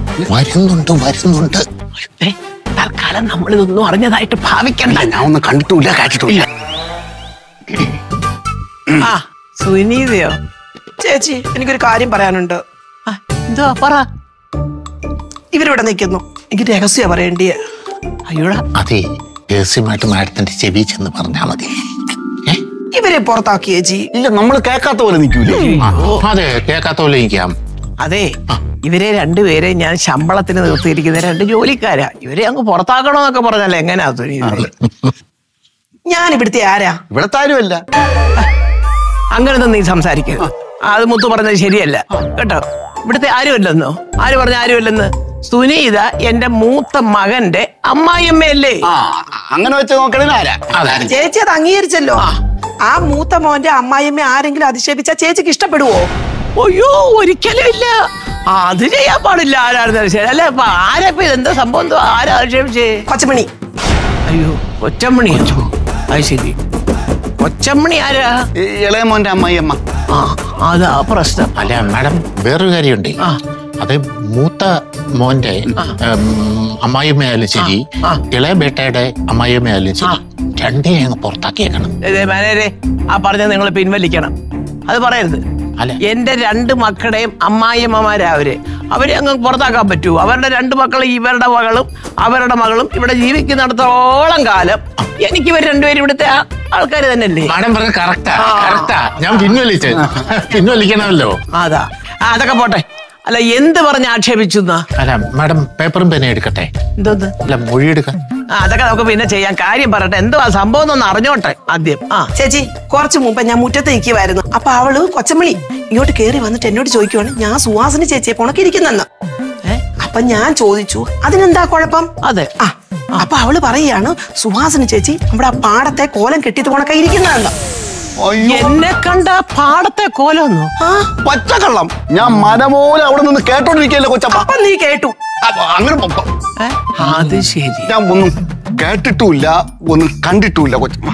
വരുന്നുണ്ട് വരുന്നുണ്ട് ഏ, തൽക്കാലം നമ്മൾ ഇതൊന്നും അറിഞ്ഞതായിട്ട് ഭാവിക്കണ്ട ഇല്ല, ഞാൻ ഒന്നും കണ്ടിട്ടില്ല കേട്ടിട്ടില്ല ആ സുനീതയോ ചേച്ചി എനിക്കൊരു കാര്യം പറയാനുണ്ട് ആ, എന്തുവാ പറ ഇവരിവിടെ നിൽക്കുന്നു എനിക്ക് രഹസ്യ പറയേണ്ടിയ അയ്യോടാ അതെ രഹസ്യമായിട്ട് മാഡത്തിന്റെ ചെവി ചെന്ന് പറഞ്ഞാ മതി ഏ? ഇവരെ പുറത്താക്കി ചേച്ചി ഇല്ല നമ്മൾ കേൾക്കാത്ത പോലെ നിൽക്കൂലേ ആ, അതെ കേൾക്കാത്ത പോലെ ഇരിക്കാം അതെ ഇവരെ രണ്ടുപേരെ ഞാൻ ശമ്പളത്തിന് നിർത്തിയിരിക്കുന്ന രണ്ട് ജോലിക്കാരാ ഇവരെ അങ്ങ് പുറത്താക്കണമെന്നൊക്കെ പറഞ്ഞാൽ എങ്ങനെയാ സുനീത ഞാൻ ഇവിടുത്തെ ആരാ ഇവിടത്തെ ആരുമല്ല അങ്ങനൊന്നും നീ സംസാരിക്കരുത് അത് മുത്തു പറഞ്ഞത് ശരിയല്ല കേട്ടോ ഇവിടുത്തെ ആരുമല്ലെന്നോ ആര് പറഞ്ഞ ആരുമല്ലെന്ന് സുനീത എന്റെ മൂത്ത മകന്റെ അമ്മായിയമ്മയല്ലേ ആ അങ്ങനെ വെച്ച് നോക്കണേ ആരാ അതാരും ചേച്ചി അത് അംഗീകരിച്ചല്ലോ ആ മൂത്ത മോന്റെ അമ്മായിയമ്മ ആരെങ്കിലും അധിക്ഷേപിച്ചാ ചേച്ചിക്ക് ഇഷ്ടപ്പെടുവോ അയ്യോ ഒരിക്കലും ഇല്ല ആ, അത് ചെയ്യാൻ പാടില്ല ആരായിരുന്നു ശരി അല്ല ഇപ്പൊ ആരാ ഇപ്പൊ ഇതെന്താ സംഭവം എന്തോ ആരാ ആക്ഷേപിച്ചേ പച്ചമണി അയ്യോ കൊച്ചമ്മണി അത് ശരി കൊച്ചമ്മണി ആരാ ഈ ഇളയമോന്റെ അമ്മായിയമ്മ ആ അതാ പ്രശ്നം അല്ല മാഡം വേറൊരു കാര്യമുണ്ട് ആ. അത് മൂത്ത മോന്റെ ഉം, അമ്മായിയമ്മയായാലും ശരി ആ. ഇളയ ബേട്ടയുടെ അമ്മായിയമ്മയായാലും ശരി രണ്ടേ അങ്ങ് പുറത്താക്കിയേക്കണം ഇതേ മാനേരെ ആ പറഞ്ഞ നിങ്ങൾ പിൻവലിക്കണം അത് പറയരുത് അല്ല. എന്റെ രണ്ട് മക്കളുടെയും അമ്മായിയമ്മമാരാ അവര് അവരെ അങ്ങ് പുറത്താക്കാൻ പറ്റൂ അവരുടെ രണ്ട് മക്കളും ഇവരുടെ മകളും അവരുടെ മകളും ഇവിടെ ജീവിക്കുന്നിടത്തോളം കാലം എനിക്ക് ഇവർ രണ്ടുപേരും ഇവിടുത്തെ ആൾക്കാർ തന്നെയല്ലേ മാഡം പറഞ്ഞ കറക്റ്റാ കറക്റ്റാ ഞാൻ പിൻവലിച്ച് പിൻവലിക്കണമല്ലോ അതാ ആ, അതൊക്കെ പോട്ടെ അല്ല എന്ത് പറഞ്ഞ് ആക്ഷേപിച്ചു എന്നാ അല്ല മാഡം പേപ്പറും പേന എടുക്കട്ടെ എന്തോന്ന് അല്ല മൊഴിയെടുക്കാൻ ആ അതൊക്കെ നമുക്ക് പിന്നെ ചെയ്യാം കാര്യം പറയട്ടെ എന്തുവാ സംഭവം എന്നൊന്ന് അറിഞ്ഞോട്ടെ ആദ്യം ആ ചേച്ചി കുറച്ചു മുമ്പ് ഞാൻ മുറ്റത്ത് നിൽക്കുമായിരുന്നു അപ്പൊ അവള് കൊച്ചമണി ഇങ്ങോട്ട് കേറി വന്നിട്ട് എന്നോട് ചോദിക്കുവാണ് ഞാൻ സുഹാസിനി ചേച്ചിയെ പോണക്ക് ഇരിക്കുന്നെന്ന് ഏ? അപ്പൊ ഞാൻ ചോദിച്ചു അതിനെന്താ കുഴപ്പം അതെ ആ അപ്പൊ അവള് പറയാണ് സുഹാസിനി ചേച്ചി നമ്മുടെ ആ പാടത്തെ കോലം കെട്ടിയത് പോണക്ക ഇരിക്കുന്നതെന്ന് അയ്യോ എന്നെ കണ്ട പാടത്തെ കോലൊന്നു ആ പച്ചക്കള്ളം ഞാൻ മനമോലെ അവിടെ നിന്ന് കേട്ടോണ്ടിരിക്കല്ലേ കൊച്ചമ്മ അപ്പൊ നീ കേട്ടു അപ്പൊ അങ്ങനെ പ- പ- ഏ? അത് ശരി ഞാൻ ഒന്നും കേട്ടിട്ടുമില്ല ഒന്നും കണ്ടിട്ടുമില്ല കൊച്ചമ്മ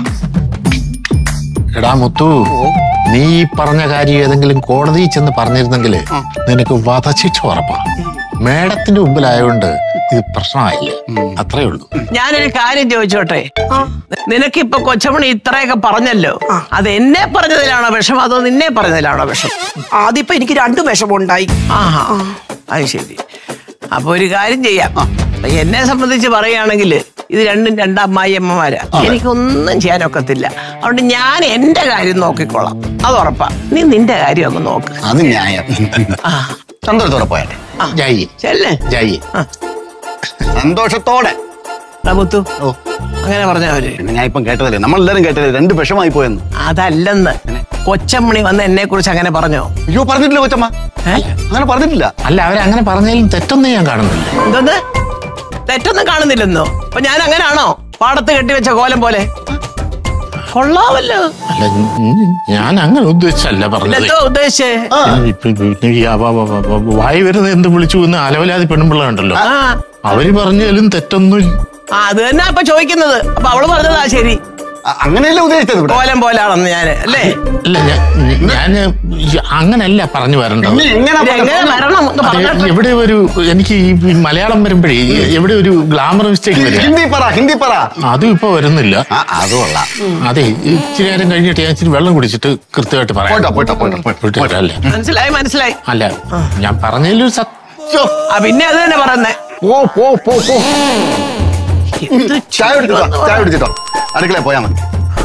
എടാ മുത്തു നീ ഈ പറഞ്ഞ കാര്യം ഏതെങ്കിലും കോടതിയിൽ ചെന്ന് പറഞ്ഞിരുന്നെങ്കിൽ നിനക്ക് വധശിക്ഷ ഉറപ്പാ മേഡത്തിന്റെ മുമ്പിലായതുകൊണ്ട് ഇത് പ്രശ്നമായില്ല അത്രേ ഉള്ളൂ ഞാനൊരു കാര്യം ചോദിച്ചോട്ടെ ആ നിനക്കിപ്പൊ കൊച്ചമണി ഇത്രയൊക്കെ പറഞ്ഞല്ലോ ആ. അത് എന്നെ പറഞ്ഞതിലാണോ വിഷം അതോ നിന്നെ പറഞ്ഞതിലാണോ വിഷം ആദ്യപ്പോ എനിക്ക് രണ്ടും വിഷമമുണ്ടായി ആഹാ അത് ശരി അപ്പൊ ഒരു കാര്യം ചെയ്യാം എന്നെ സംബന്ധിച്ച് പറയുകയാണെങ്കിൽ ഇത് രണ്ടും രണ്ടമ്മായിയമ്മമാരാ എനിക്കൊന്നും ചെയ്യാനൊക്കത്തില്ല അതുകൊണ്ട് ഞാൻ എന്റെ കാര്യം നോക്കിക്കോളാം അത് ഉറപ്പാ നീ നിന്റെ കാര്യം അങ്ങ് നോക്ക് അത് ന്യായം ആ സന്തോഷത്തോടെ പോയാട്ടെ ജായി ചെല്ലേ ജായി സന്തോഷത്തോടെ മുത്തു ഓ അങ്ങനെ പറഞ്ഞവര് പിന്നെ ഞാൻ ഇപ്പം കേട്ടതല്ലേ നമ്മളെല്ലാരും കേട്ടതല്ലേ രണ്ട് വിഷമായി പോയെന്ന് അതല്ലെന്ന് കൊച്ചമ്മണി വന്ന് എന്നെ കുറിച്ച് അങ്ങനെ പറഞ്ഞോ അയ്യോ പറഞ്ഞിട്ടില്ല കൊച്ചമ്മ ഏ? അങ്ങനെ പറഞ്ഞിട്ടില്ല അല്ല അവരങ്ങനെ പറഞ്ഞാലും തെറ്റൊന്നും ഞാൻ കാണുന്നില്ല എന്തോന്ന് തെറ്റൊന്നും കാണുന്നില്ലെന്നോ അപ്പൊ ഞാൻ അങ്ങനാണോ പാടത്ത് കെട്ടിവെച്ച കോലം പോലെ കൊള്ളാമല്ലോ അല്ല ഉം, ഞാൻ അങ്ങനെ ഉദ്ദേശിച്ചല്ല പറഞ്ഞത് എന്തോ ഉദ്ദേശിച്ചേ ഇപ്പൊ ഈ ഈ അവ- അവ- അവ- അവ- വായി വരുന്നത് എന്ത് വിളിച്ചു എന്ന് അലവലാതി പെണ്ണുമ്പിള്ള ഉണ്ടല്ലോ ആ അവര് പറഞ്ഞാലും തെറ്റൊന്നും ആ, അത് തന്നെ അപ്പൊ ചോദിക്കുന്നത് അപ്പൊ അവള് പറഞ്ഞതാ ശരി അ- അങ്ങനെയല്ല ഉദ്ദേശിച്ചത് ഇവിടെ കോലം പോലാണെന്ന് ഞാന് അല്ലേ അല്ല ഞാൻ അങ്ങനല്ല പറഞ്ഞു വരേണ്ടത് പിന്നെ എങ്ങനെ ഇത് എങ്ങനെ വരണം എന്ന് അത് പറഞ്ഞിട്ട് എവിടെ ഒരു എനിക്ക് ഈ മലയാളം വരുമ്പോഴേ എവിടെ ഒരു ഗ്ലാമർ മിസ്റ്റേക്ക് വരിക ഹിന്ദി പറ ഹിന്ദി പറ അതും ഇപ്പൊ വരുന്നില്ല ആ അത് കൊള്ളാം അതെ ഇച്ചിരി നേരം കഴിഞ്ഞിട്ട് ഞാൻ ഇച്ചിരി വെള്ളം കുടിച്ചിട്ട് കൃത്യമായിട്ട് പറയാം പോയിട്ടോ പോയിട്ടോ പോയിട്ടോ പോയിട്ടോ പോയിട്ട് വരാം, അല്ലേ മനസ്സിലായി മനസ്സിലായി അല്ല ഞാൻ പറഞ്ഞതിലൊരു സത്യം ആ പിന്നെ അത് തന്നെ പറയുന്നേ പോ പോ പോ പോ എന്ത് ചായ കുടിച്ചിട്ടോ ചായ കുടിച്ചിട്ടോ അടുക്കള പോയാ മതി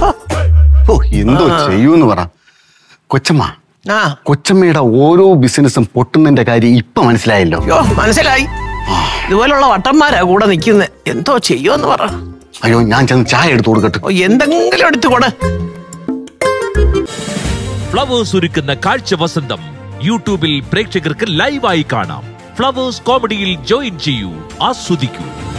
ഓ എന്തോ ചെയ്യൂന്ന് പറ കൊച്ചമ്മ ആ കൊച്ചമ്മയുടെ ഓരോ ബിസിനസ്സും പൊട്ടുന്നതിന്റെ കാര്യം ഇപ്പൊ മനസ്സിലായല്ലോ യോ മനസ്സിലായി ഇതുപോലുള്ള വട്ടന്മാരാ കൂടെ നിൽക്കുന്നത് എന്തോ ചെയ്യുമെന്ന് പറ അയ്യോ ഞാൻ ചെന്ന് ചായ എടുത്തു കൊടുക്കട്ടെ ഓ, എന്തെങ്കിലും എടുത്തു കൂടെ ഫ്ലവേഴ്സ് ഒരുക്കുന്ന കാഴ്ച വസന്തം യൂട്യൂബിൽ പ്രേക്ഷകർക്ക് ലൈവായി കാണാം ഫ്ലവേഴ്സ് കോമഡിയിൽ ജോയിൻ ചെയ്യൂ ആസ്വദിക്കൂ